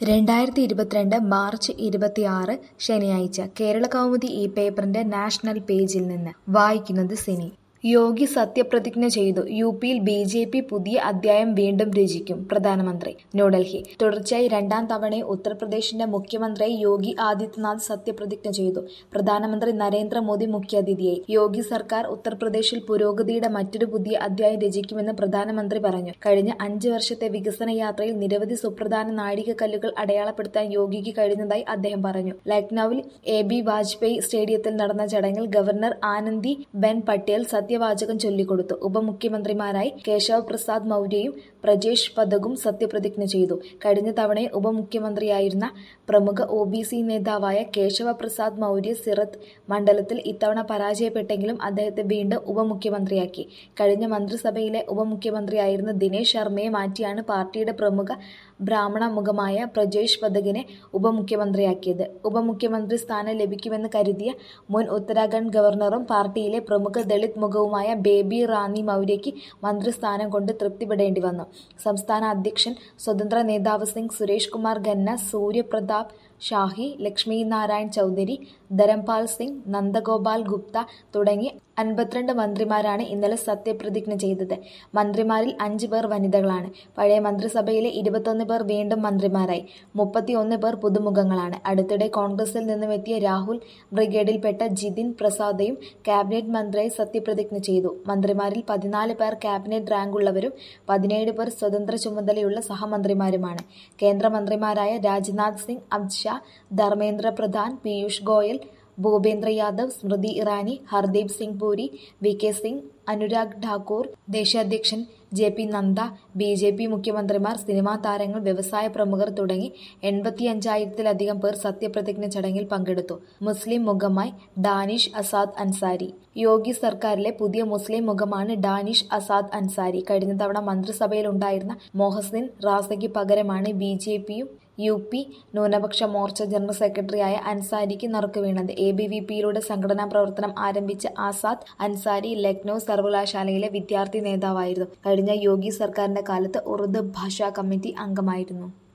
രണ്ടായിരത്തി ഇരുപത്തിരണ്ട് മാർച്ച് ഇരുപത്തിയാറ് ശനിയാഴ്ച കേരളകൗമുദി ഈ പേപ്പറിന്റെ നാഷണൽ പേജിൽ നിന്ന് വായിക്കുന്നത് സിനി യോഗി സത്യപ്രതിജ്ഞ ചെയ്തു യു പിയിൽ ബി ജെ പി പുതിയ അധ്യായം വീണ്ടും രചിക്കും പ്രധാനമന്ത്രി ന്യൂഡൽഹി തുടർച്ചയായി രണ്ടാം തവണയും ഉത്തർപ്രദേശിന്റെ മുഖ്യമന്ത്രിയായി യോഗി ആദിത്യനാഥ് സത്യപ്രതിജ്ഞ ചെയ്തു പ്രധാനമന്ത്രി നരേന്ദ്രമോദി മുഖ്യാതിഥിയായി യോഗി സർക്കാർ ഉത്തർപ്രദേശിൽ പുരോഗതിയുടെ മറ്റൊരു പുതിയ അധ്യായം രചിക്കുമെന്ന് പ്രധാനമന്ത്രി പറഞ്ഞു കഴിഞ്ഞ അഞ്ച് വർഷത്തെ വികസന യാത്രയിൽ നിരവധി സുപ്രധാന നാഴികക്കല്ലുകൾ അടയാളപ്പെടുത്താൻ യോഗിക്ക് കഴിഞ്ഞതായി അദ്ദേഹം പറഞ്ഞു ലക്നൌവിൽ എ ബി വാജ്പേയി സ്റ്റേഡിയത്തിൽ നടന്ന ചടങ്ങിൽ ഗവർണർ ആനന്ദി ബെൻ പട്ടേൽ സത്യവാചകം ചൊല്ലിക്കൊടുത്തു ഉപമുഖ്യമന്ത്രിമാരായി കേശവ് പ്രസാദ് മൗര്യയും പ്രജേഷ് പദകും സത്യപ്രതിജ്ഞ ചെയ്തു കഴിഞ്ഞ തവണയും ഉപമുഖ്യമന്ത്രിയായിരുന്ന പ്രമുഖ ഒ ബി സി നേതാവായ കേശവ പ്രസാദ് മൗര്യ സിറത്ത് മണ്ഡലത്തിൽ ഇത്തവണ പരാജയപ്പെട്ടെങ്കിലും അദ്ദേഹത്തെ വീണ്ടും ഉപമുഖ്യമന്ത്രിയാക്കി കഴിഞ്ഞ മന്ത്രിസഭയിലെ ഉപമുഖ്യമന്ത്രിയായിരുന്ന ദിനേശ് ശർമ്മയെ മാറ്റിയാണ് പാർട്ടിയുടെ പ്രമുഖ ബ്രാഹ്മണ മുഖമായ പ്രജേഷ് പദകിനെ ഉപമുഖ്യമന്ത്രിയാക്കിയത് ഉപമുഖ്യമന്ത്രി സ്ഥാനം ലഭിക്കുമെന്ന് കരുതിയ മുൻ ഉത്തരാഖണ്ഡ് ഗവർണറും പാർട്ടിയിലെ പ്രമുഖ ദളിത് മുഖവുമായ ബേബി റാണി മൗര്യയ്ക്ക് മന്ത്രിസ്ഥാനം കൊണ്ട് തൃപ്തിപ്പെടേണ്ടി വന്നു സംസ്ഥാന അധ്യക്ഷൻ സ്വതന്ത്ര നേതാവ് സിംഗ് സുരേഷ് കുമാർ ഖന്ന സൂര്യപ്രതാപ് ഷാഹി ലക്ഷ്മി നാരായൺ ചൌധരി ധരംപാൽ സിംഗ് നന്ദഗോപാൽ ഗുപ്ത തുടങ്ങി അൻപത്തിരണ്ട് മന്ത്രിമാരാണ് ഇന്നലെ സത്യപ്രതിജ്ഞ ചെയ്തത് മന്ത്രിമാരിൽ അഞ്ച് പേർ വനിതകളാണ് പഴയ മന്ത്രിസഭയിലെ ഇരുപത്തൊന്ന് പേർ വീണ്ടും മന്ത്രിമാരായി മുപ്പത്തിയൊന്ന് പേർ പുതുമുഖങ്ങളാണ് അടുത്തിടെ കോൺഗ്രസിൽ നിന്നും എത്തിയ രാഹുൽ ബ്രിഗേഡിൽപ്പെട്ട ജിതിൻ പ്രസാദയും ക്യാബിനറ്റ് മന്ത്രിയായി സത്യപ്രതിജ്ഞ ചെയ്തു മന്ത്രിമാരിൽ പതിനാല് പേർ ക്യാബിനറ്റ് റാങ്കുള്ളവരും പതിനേഴ് പേർ സ്വതന്ത്ര ചുമതലയുള്ള സഹമന്ത്രിമാരുമാണ് കേന്ദ്രമന്ത്രിമാരായ രാജ്നാഥ് സിംഗ് അമിത് ഷാ ധർമ്മേന്ദ്ര പ്രധാൻ പീയൂഷ് ഗോയൽ ഭൂപേന്ദ്ര യാദവ് സ്മൃതി ഇറാനി ഹർദീപ് സിംഗ് പുരി വി കെ സിംഗ് അനുരാഗ് ഠാക്കൂർ ദേശീയാധ്യക്ഷൻ J P Nadda B J P മുഖ്യമന്ത്രിമാർ സിനിമാ താരങ്ങൾ വ്യവസായ പ്രമുഖർ തുടങ്ങി എൺപത്തിയഞ്ചായിരത്തിലധികം പേർ സത്യപ്രതിജ്ഞ ചടങ്ങിൽ പങ്കെടുത്തു മുസ്ലിം മുഖമായി ഡാനിഷ് അസാദ് അൻസാരി യോഗി സർക്കാരിലെ പുതിയ മുസ്ലിം മുഖമാണ് ഡാനിഷ് അസാദ് അൻസാരി കഴിഞ്ഞ തവണ മന്ത്രിസഭയിലുണ്ടായിരുന്ന മൊഹസിൻ റാസയ്ക്ക് പകരമാണ് ബി ജെ പിയും യു പി ന്യൂനപക്ഷ മോർച്ച ജനറൽ സെക്രട്ടറിയായ അൻസാരിക്ക് നറുക്കുവീണത് എ ബി വി പിയിലൂടെ സംഘടനാ പ്രവർത്തനം ആരംഭിച്ച ആസാദ് അൻസാരി ലക്നൌ സർവകലാശാലയിലെ വിദ്യാർത്ഥി നേതാവായിരുന്നു കഴിഞ്ഞ യോഗി സർക്കാരിന്റെ കാലത്ത് ഉറുദു ഭാഷാ കമ്മിറ്റി അംഗമായിരുന്നു